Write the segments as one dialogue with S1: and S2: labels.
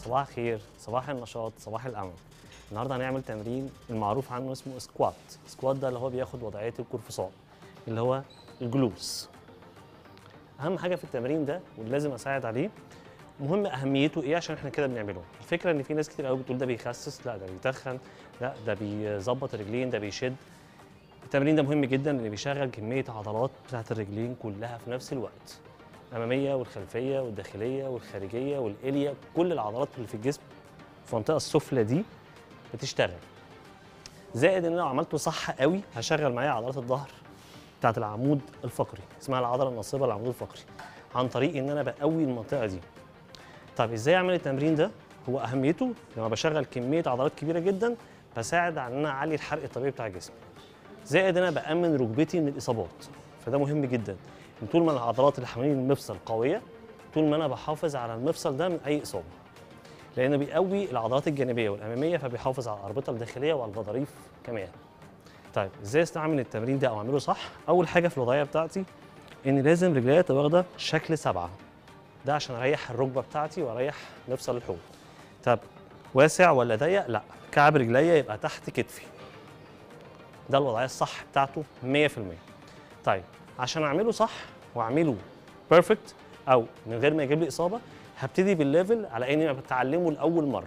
S1: صباح الخير صباح النشاط صباح الامل النهارده هنعمل تمرين المعروف عنه اسمه سكوات سكوات ده اللي هو بياخد وضعيه القرفصاء اللي هو الجلوس اهم حاجه في التمرين ده واللي لازم اساعد عليه مهم اهميته ايه عشان احنا كده بنعمله الفكره ان في ناس كتير قوي بتقول ده بيخسس لا ده بيتخن لا ده بيظبط الرجلين ده بيشد التمرين ده مهم جدا لان بيشغل كميه عضلات بتاعت الرجلين كلها في نفس الوقت الاماميه والخلفيه والداخليه والخارجيه والاليا كل العضلات اللي في الجسم في المنطقه السفلى دي بتشتغل زائد ان انا لو عملته صح قوي هشغل معايا عضلات الظهر بتاعت العمود الفقري اسمها العضله الناصبه للعمود الفقري عن طريق ان انا بقوي المنطقه دي طب ازاي اعمل التمرين ده هو اهميته لما بشغل كميه عضلات كبيره جدا بساعد على ان انا اعلي الحرق الطبيعي بتاع الجسم زائد ان انا بامن ركبتي من الاصابات فده مهم جدا ان طول ما العضلات اللي حوالين المفصل قويه طول ما انا بحافظ على المفصل ده من اي اصابه لانه بيقوي العضلات الجانبيه والاماميه فبيحافظ على الاربطه الداخليه وعلى الغضاريف كمان طيب ازاي استعمل التمرين ده او اعمله صح اول حاجه في الوضعيه بتاعتي ان لازم رجليا تبقى واخده شكل سبعه ده عشان اريح الركبه بتاعتي واريح مفصل الحوض طب واسع ولا ضيق لا كعب رجليا يبقى تحت كتفي ده الوضعيه الصح بتاعته 100% طيب عشان اعمله صح واعمله بيرفكت او من غير ما يجيب لي اصابه هبتدي بالليفل على اني بتعلمه لاول مره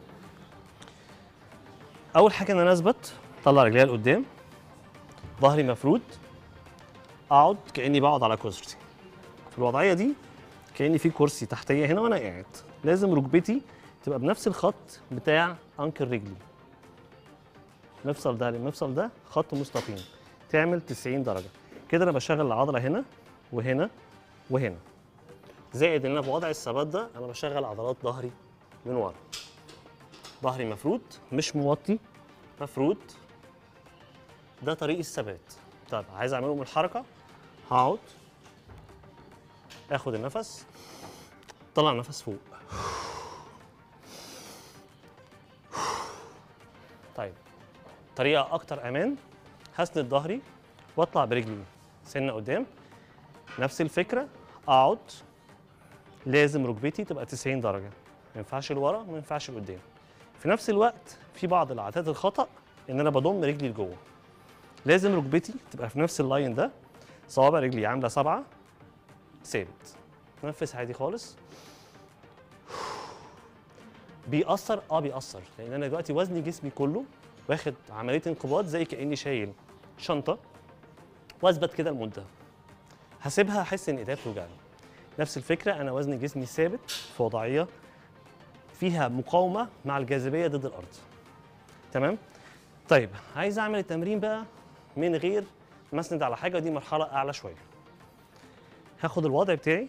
S1: اول حاجه ان انا اثبت طلع رجليا لقدام ظهري مفرود اقعد كاني بقعد على كرسي في الوضعيه دي كاني في كرسي تحتيه هنا وانا قاعد لازم ركبتي تبقى بنفس الخط بتاع انكل رجلي مفصل ده للمفصل ده خط مستقيم تعمل 90 درجه كده انا بشغل العضله هنا وهنا وهنا زائد ان انا في وضع الثبات ده انا بشغل عضلات ظهري من ورا ظهري مفرود مش موطي مفرود ده طريق الثبات طيب عايز اعمله من الحركه هقعد اخد النفس طلع النفس فوق طيب طريقه اكتر امان هسند ظهري واطلع برجلي سنه قدام نفس الفكره اقعد لازم ركبتي تبقى 90 درجه ما ينفعش لورا ما ينفعش لقدام في نفس الوقت في بعض العادات الخطا ان انا بضم رجلي لجوه لازم ركبتي تبقى في نفس اللاين ده صوابع رجلي عامله سبعه ثابت نفس عادي خالص بيأثر اه بيأثر لان انا دلوقتي وزن جسمي كله واخد عمليه انقباض زي كاني شايل شنطه واثبت كده لمده هسيبها احس ان ايديا بتوجعني نفس الفكره انا وزن جسمي ثابت في وضعيه فيها مقاومه مع الجاذبيه ضد الارض تمام طيب عايز اعمل التمرين بقى من غير ما اسند على حاجه دي مرحله اعلى شويه هاخد الوضع بتاعي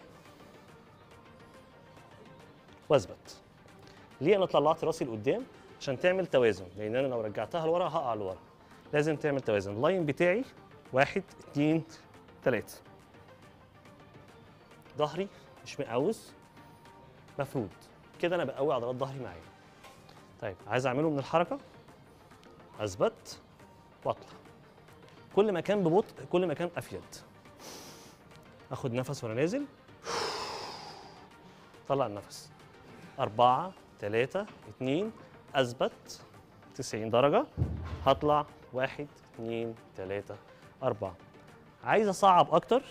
S1: واثبت ليه انا طلعت راسي لقدام عشان تعمل توازن لان انا لو رجعتها لورا هقع لورا لازم تعمل توازن اللاين بتاعي واحد اتنين تلاته ظهري مش مقوس مفرود كده انا بقوي عضلات ظهري معايا طيب عايز اعمله من الحركه اثبت واطلع كل ما كان ببطء كل ما كان افيد اخد نفس وانا نازل طلع النفس أربعة ثلاثة اتنين أثبت 90 درجة هطلع واحد اتنين تلاتة أربعة عايز أصعب أكتر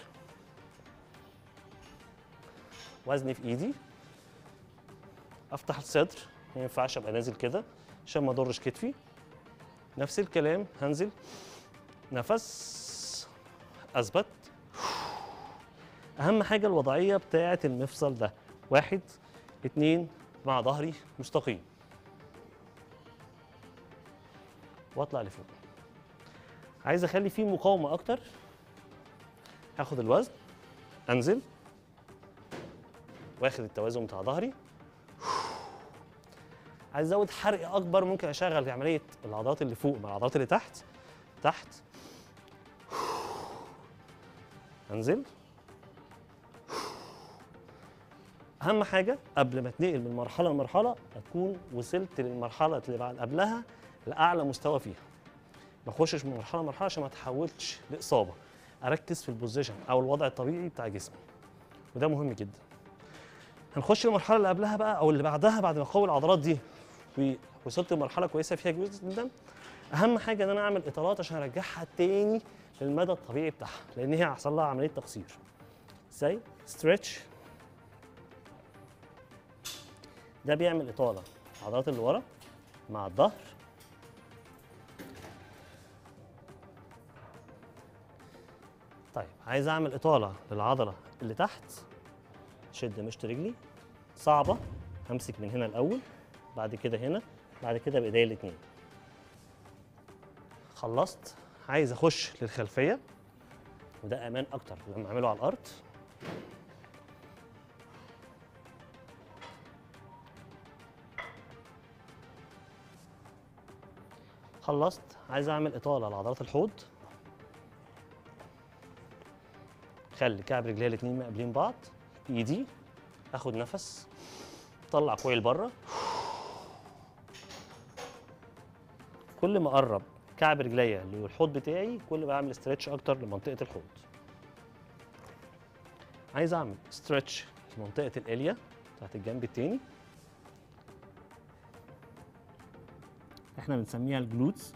S1: وزني في إيدي أفتح الصدر ما ينفعش أبقى نازل كده عشان ما أضرش كتفي نفس الكلام هنزل نفس أثبت أهم حاجة الوضعية بتاعة المفصل ده واحد اتنين مع ظهري مستقيم واطلع لفوق عايز اخلي فيه مقاومه اكتر هاخد الوزن انزل واخد التوازن بتاع ظهري عايز ازود حرق اكبر ممكن اشغل في عمليه العضلات اللي فوق مع العضلات اللي تحت تحت انزل اهم حاجه قبل ما اتنقل من مرحله لمرحله اكون وصلت للمرحله اللي بعد قبلها لاعلى مستوى فيها ما اخشش من مرحله لمرحله عشان ما اتحولش لاصابه اركز في البوزيشن او الوضع الطبيعي بتاع جسمي وده مهم جدا هنخش المرحله اللي قبلها بقى او اللي بعدها بعد ما اقوي العضلات دي ووصلت لمرحله كويسه فيها جزء جدا اهم حاجه ان انا اعمل اطالات عشان ارجعها تاني للمدى الطبيعي بتاعها لان هي حصل لها عمليه تقصير ازاي ستريتش ده بيعمل اطاله العضلات اللي ورا مع الظهر طيب عايز اعمل اطاله للعضله اللي تحت شد مشط رجلي صعبه همسك من هنا الاول بعد كده هنا بعد كده بايديا الاثنين خلصت عايز اخش للخلفيه وده امان اكتر لما اعمله على الارض خلصت عايز اعمل اطاله لعضلات الحوض خلي كعب رجليا الاثنين مقابلين بعض ايدي اخد نفس طلع كوعي لبره كل ما اقرب كعب رجليا للحوض بتاعي كل ما بعمل استرتش اكتر لمنطقه الحوض عايز اعمل استرتش لمنطقه الاليا بتاعت الجنب التاني احنا بنسميها الجلوتس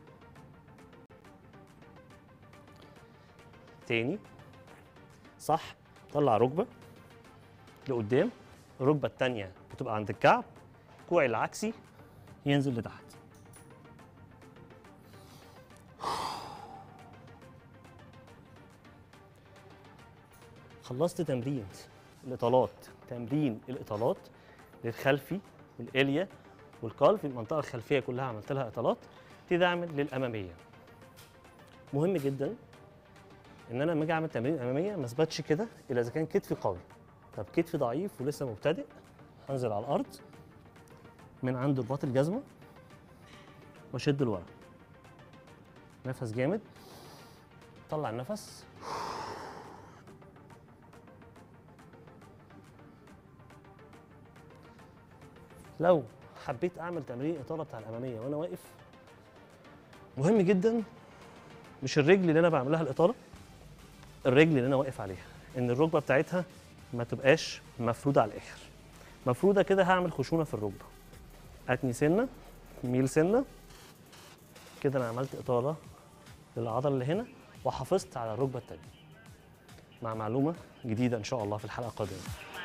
S1: تاني صح طلع ركبه لقدام الركبه التانيه بتبقى عند الكعب كوعي العكسي ينزل لتحت خلصت تمرين الاطالات تمرين الاطالات للخلفي والاليا والقلب المنطقه الخلفيه كلها عملت لها اطالات ابتدي اعمل للاماميه مهم جدا ان انا لما اجي اعمل تمرين اماميه ما اثبتش كده الا اذا كان كتفي قوي طب كتفي ضعيف ولسه مبتدئ هنزل على الارض من عند رباط الجزمه واشد لورا نفس جامد طلع النفس لو حبيت اعمل تمرين اطاله بتاع الاماميه وانا واقف مهم جدا مش الرجل اللي انا بعملها الاطاله الرجل اللي انا واقف عليها ان الركبه بتاعتها ما تبقاش مفروده على الاخر مفروده كده هعمل خشونه في الركبه اتني سنه ميل سنه كده انا عملت اطاله للعضله اللي هنا وحافظت على الركبه التانيه مع معلومه جديده ان شاء الله في الحلقه القادمه